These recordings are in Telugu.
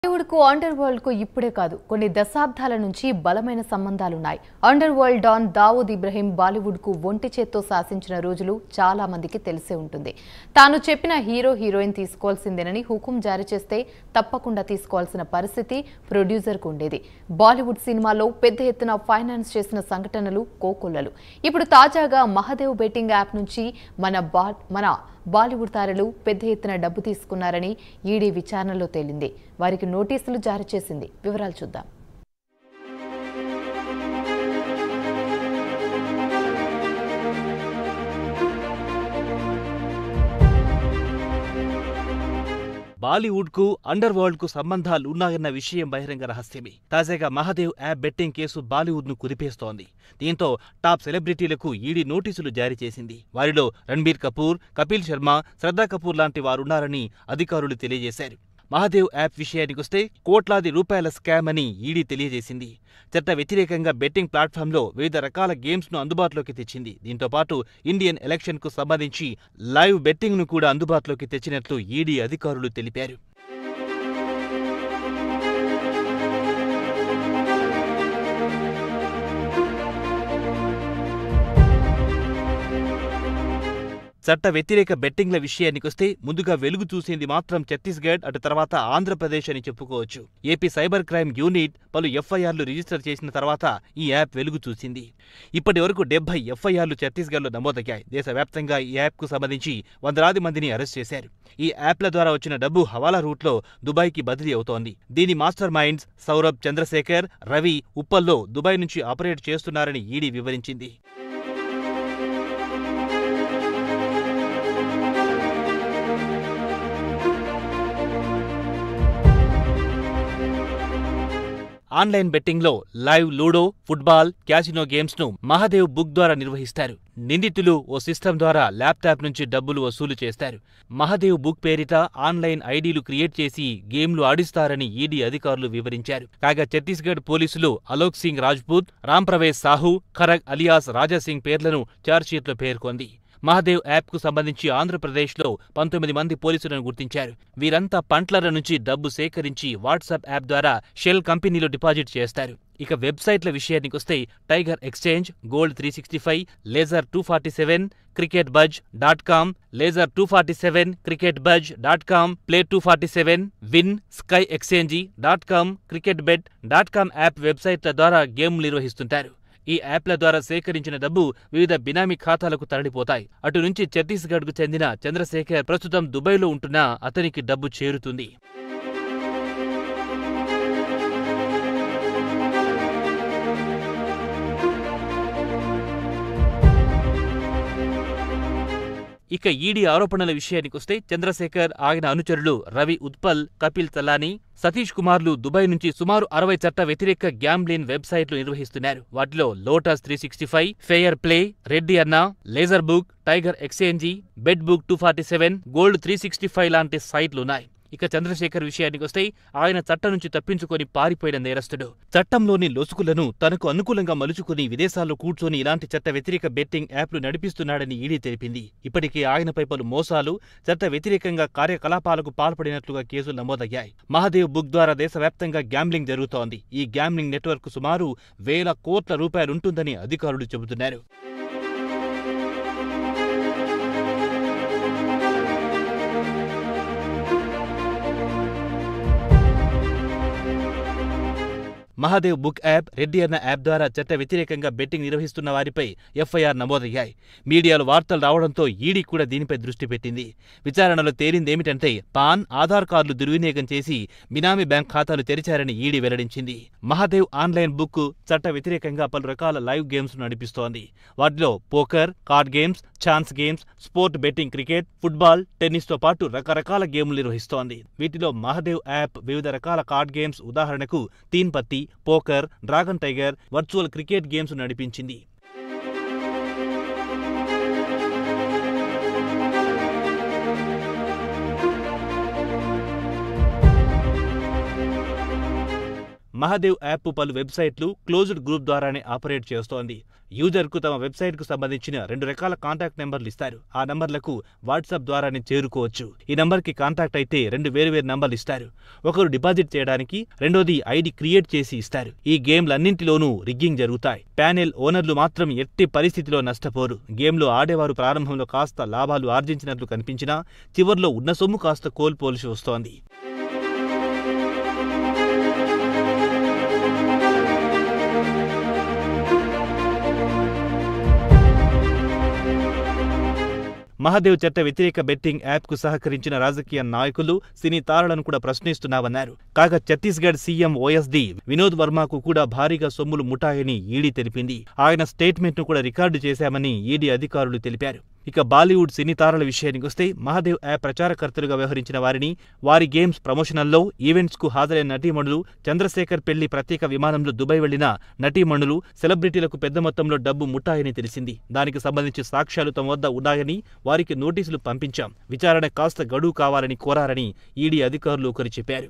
బాలీవుడ్కు అండర్ వరల్డ్ కు ఇప్పుడే కాదు కొన్ని దశాబ్దాల నుంచి బలమైన సంబంధాలున్నాయి underworld don Dawood Ibrahim Bollywood కు ఒంటి చేత్తో శాసించిన రోజులు చాలా మందికి తెలిసే ఉంటుంది తాను చెప్పిన హీరో హీరోయిన్ తీసుకోవాల్సిందేనని హుకుం జారీ చేస్తే తప్పకుండా తీసుకోవాల్సిన పరిస్థితి ప్రొడ్యూసర్కు ఉండేది బాలీవుడ్ సినిమాలో పెద్ద ఎత్తున ఫైనాన్స్ చేసిన సంఘటనలు కోకొల్లలు ఇప్పుడు తాజాగా మహదేవ్ బెట్టింగ్ యాప్ నుంచి మన బా మన బాలీవుడ్ తారలు పెద్ద ఎత్తున డబ్బు తీసుకున్నారని ఈడీ విచారణలో తేలింది వారికి నోటీసులు జారీ చేసింది వివరాలు చూద్దాం బాలీవుడ్ కు అండర్ వరల్డ్ కు సంబంధాలు ఉన్నాయన్న విషయం బహిరంగ రహస్యమే తాజాగా Mahadev app betting case Bollywood ను కుదిపేస్తోంది దీంతో టాప్ సెలబ్రిటీలకు ఈడీ నోటీసులు జారీ చేసింది వారిలో రణ్బీర్ కపూర్ కపిల్ శర్మ శ్రద్ధా కపూర్ లాంటి వారున్నారని అధికారులు తెలియజేశారు మహాదేవ్ యాప్ విషయానికొస్తే కోట్లాది రూపాయల స్కామ్ అని ఈడీ తెలియజేసింది చట్ట వ్యతిరేకంగా బెట్టింగ్ ప్లాట్ఫామ్లో వివిధ రకాల గేమ్స్ ను అందుబాటులోకి తెచ్చింది దీంతో పాటు ఇండియన్ ఎలక్షన్ కు సంబంధించి లైవ్ బెట్టింగ్ ను కూడా అందుబాటులోకి తెచ్చినట్లు ఈడీ అధికారులు తెలిపారు చట్ట వ్యతిరేక బెట్టింగ్ల విషయానికొస్తే ముందుగా వెలుగు చూసింది మాత్రం ఛత్తీస్గఢ్ అటు తర్వాత ఆంధ్రప్రదేశ్ అని చెప్పుకోవచ్చు ఏపీ సైబర్ క్రైమ్ యూనిట్ పలు ఎఫ్ఐఆర్లు రిజిస్టర్ చేసిన తర్వాత ఈ యాప్ వెలుగు చూసింది ఇప్పటి వరకు డెబ్బై ఎఫ్ఐఆర్లు ఛత్తీస్గఢ్లో నమోదయ్యాయి దేశవ్యాప్తంగా ఈ యాప్కు సంబంధించి వందలాది మందిని అరెస్ట్ చేశారు ఈ యాప్ల ద్వారా వచ్చిన డబ్బు హవాలా రూట్లో దుబాయ్కి బదిలీ అవుతోంది దీని మాస్టర్ మైండ్స్ సౌరభ్ చంద్రశేఖర్ రవి ఉప్పల్లో దుబాయ్ నుంచి ఆపరేట్ చేస్తున్నారని ఈడీ వివరించింది ఆన్లైన్ బెట్టింగ్లో live ludo football casino games ను మహాదేవ్ బుక్ ద్వారా నిర్వహిస్తారు నిందితులు ఓ సిస్టమ్ ద్వారా ల్యాప్టాప్ నుంచి డబ్బులు వసూలు చేస్తారు మహాదేవ్ బుక్ పేరిట ఆన్లైన్ ఐడీలు క్రియేట్ చేసి గేమ్లు ఆడిస్తారని ఈడీ అధికారులు వివరించారు కాగా ఛత్తీస్గఢ్ పోలీసులు అలోక్ సింగ్ రాజ్పూత్ రాంప్రవేశ్ సాహు ఖరగ్ అలియాస్ రాజాసింగ్ పేర్లను ఛార్జ్షీట్లో పేర్కొంది మహాదేవ్ యాప్కు సంబంధించి ఆంధ్రప్రదేశ్లో పంతొమ్మిది మంది పోలీసులను గుర్తించారు వీరంతా పంట్లర నుంచి డబ్బు సేకరించి వాట్సాప్ యాప్ ద్వారా షెల్ కంపెనీలో డిపాజిట్ చేస్తారు ఇక వెబ్సైట్ల విషయానికొస్తే tiger exchange gold three sixty five laser two forty seven cricket buzz dot com laser two forty seven cricket buzz dot com play two forty seven win sky exchange dot com cricket bet dot com app వెబ్సైట్ల ద్వారా గేమ్లు నిర్వహిస్తుంటారు ఈ యాప్ల ద్వారా సేకరించిన డబ్బు వివిధ బినామీ ఖాతాలకు తరలిపోతాయి అటు నుంచి ఛత్తీస్గఢ్కు చెందిన చంద్రశేఖర్ ప్రస్తుతం దుబాయ్లో ఉంటున్నా అతనికి డబ్బు చేరుతుంది ఇక ఈడీ ఆరోపణల విషయానికొస్తే చంద్రశేఖర్ ఆయన అనుచరులు రవి ఉత్పల్ కపిల్ తలాని సతీష్ కుమార్లు దుబాయ్ నుంచి సుమారు అరవై చట్ట వ్యతిరేక గ్యాంబ్లిన్ వెబ్సైట్లు నిర్వహిస్తున్నారు వాటిలో lotus three sixty five fair play Reddy Anna laser book tiger exchange bet book two forty seven gold three sixty five లాంటి సైట్లున్నాయి ఇక చంద్రశేఖర్ విషయానికొస్తే ఆయన చట్టం నుంచి తప్పించుకొని పారిపోయిన నేరస్తుడు చట్టంలోని లొసుకులను తనకు అనుకూలంగా మలుచుకుని విదేశాల్లో కూర్చొని ఇలాంటి చట్ట వ్యతిరేక బెట్టింగ్ యాప్లు నడిపిస్తున్నాడని ఈడీ తెలిపింది ఇప్పటికే ఆయనపై పలు మోసాలు చట్ట వ్యతిరేకంగా కార్యకలాపాలకు పాల్పడినట్లుగా కేసులు నమోదయ్యాయి మహాదేవ్ బుక్ ద్వారా దేశవ్యాప్తంగా గ్యాంబ్లింగ్ జరుగుతోంది ఈ గ్యాంబ్లింగ్ నెట్వర్క్ సుమారు వేల కోట్ల రూపాయలుంటుందని అధికారులు చెబుతున్నారు మహాదేవ్ బుక్ యాప్ రెడ్డి అన్న యాప్ ద్వారా చట్ట వ్యతిరేకంగా బెట్టింగ్ నిర్వహిస్తున్న వారిపై ఎఫ్ఐఆర్ నమోదయ్యాయి మీడియాలో వార్తలు రావడంతో ఈడీ కూడా దీనిపై దృష్టి పెట్టింది విచారణలో తేలిందేమిటంటే పాన్ ఆధార్ కార్డులు దుర్వినియోగం చేసి బినామీ బ్యాంక్ ఖాతాలు తెరిచారని ఈడీ వెల్లడించింది మహాదేవ్ ఆన్లైన్ బుక్ చట్ట వ్యతిరేకంగా పలు రకాల లైవ్ గేమ్స్ నడిపిస్తోంది వాటిలో poker card games chance games sport betting cricket football tennis తో పాటు రకరకాల గేమ్లు నిర్వహిస్తోంది వీటిలో మహాదేవ్ యాప్ వివిధ రకాల కార్డ్ గేమ్స్ ఉదాహరణకు teen patti poker dragon tiger virtual cricket games నడిపించింది మహాదేవ్ యాప్ పలు వెబ్సైట్లు క్లోజ్డ్ గ్రూప్ ద్వారానే ఆపరేట్ చేస్తోంది యూజర్కు తమ వెబ్సైట్కు సంబంధించిన రెండు రకాల కాంటాక్ట్ నెంబర్లు ఇస్తారు ఆ నంబర్లకు వాట్సాప్ ద్వారానే చేరుకోవచ్చు ఈ నంబర్కి కాంటాక్ట్ అయితే రెండు వేరువేరు నంబర్లు ఇస్తారు ఒకరు డిపాజిట్ చేయడానికి రెండోది ఐడి క్రియేట్ చేసి ఇస్తారు ఈ గేమ్లన్నింటిలోనూ రిగ్గింగ్ జరుగుతాయి ప్యానెల్ ఓనర్లు మాత్రం ఎట్టి పరిస్థితిలో నష్టపోరు గేమ్లో ఆడేవారు ప్రారంభంలో కాస్త లాభాలు ఆర్జించినట్లు కనిపించినా చివర్లో ఉన్న సొమ్ము కాస్త కోల్పోవలసి వస్తోంది మహాదేవ్ చట్ట వ్యతిరేక బెట్టింగ్ యాప్కు సహకరించిన రాజకీయ నాయకులు సినీ తారలను కూడా ప్రశ్నిస్తున్నామన్నారు కాగా ఛత్తీస్గఢ్ సీఎం ఓఎస్డీ వినోద్ వర్మకు కూడా భారీగా సొమ్ములు ముఠాయని ఈడీ తెలిపింది ఆయన స్టేట్మెంట్ను కూడా రికార్డు చేశామని ఈడీ అధికారులు తెలిపారు ఇక బాలీవుడ్ సినీ తారల విషయానికి వస్తే మహాదేవ్ యాప్ ప్రచారకర్తలుగా వ్యవహరించిన వారిని వారి గేమ్స్ ప్రమోషనల్లో ఈవెంట్స్ కు హాజరైన నటీమణులు చంద్రశేఖర్ పెళ్లి ప్రత్యేక విమానంలో దుబాయ్ వెళ్లిన నటీమణులు సెలబ్రిటీలకు పెద్ద మొత్తంలో డబ్బు ముట్టాయని తెలిసింది దానికి సంబంధించి సాక్ష్యాలు తమ వద్ద ఉన్నాయని వారికి నోటీసులు పంపించాం విచారణ కాస్త గడువు కావాలని కోరారని ఈడీ అధికారులు ఒకరు చెప్పారు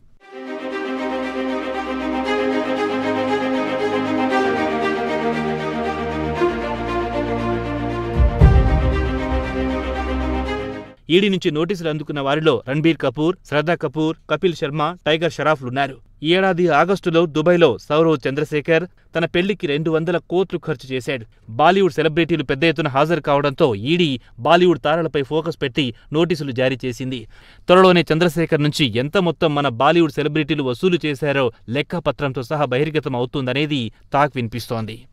ఈడీ నుంచి నోటీసులు అందుకున్న వారిలో రణబీర్ కపూర్ శ్రద్ధా కపూర్ కపిల్ శర్మ టైగర్ షరాఫ్లున్నారు ఈ ఏడాది ఆగస్టులో దుబాయ్లో సౌరవ్ చంద్రశేఖర్ తన పెళ్లికి రెండు వందల కోట్లు ఖర్చు చేశాడు బాలీవుడ్ సెలబ్రిటీలు పెద్ద ఎత్తున హాజరు కావడంతో ఈడీ బాలీవుడ్ తారలపై ఫోకస్ పెట్టి నోటీసులు జారీ చేసింది త్వరలోనే చంద్రశేఖర్ నుంచి ఎంత మొత్తం మన బాలీవుడ్ సెలబ్రిటీలు వసూలు చేశారో లెక్కపత్రంతో సహా బహిర్గతం అవుతుందనేది తాక్ వినిపిస్తోంది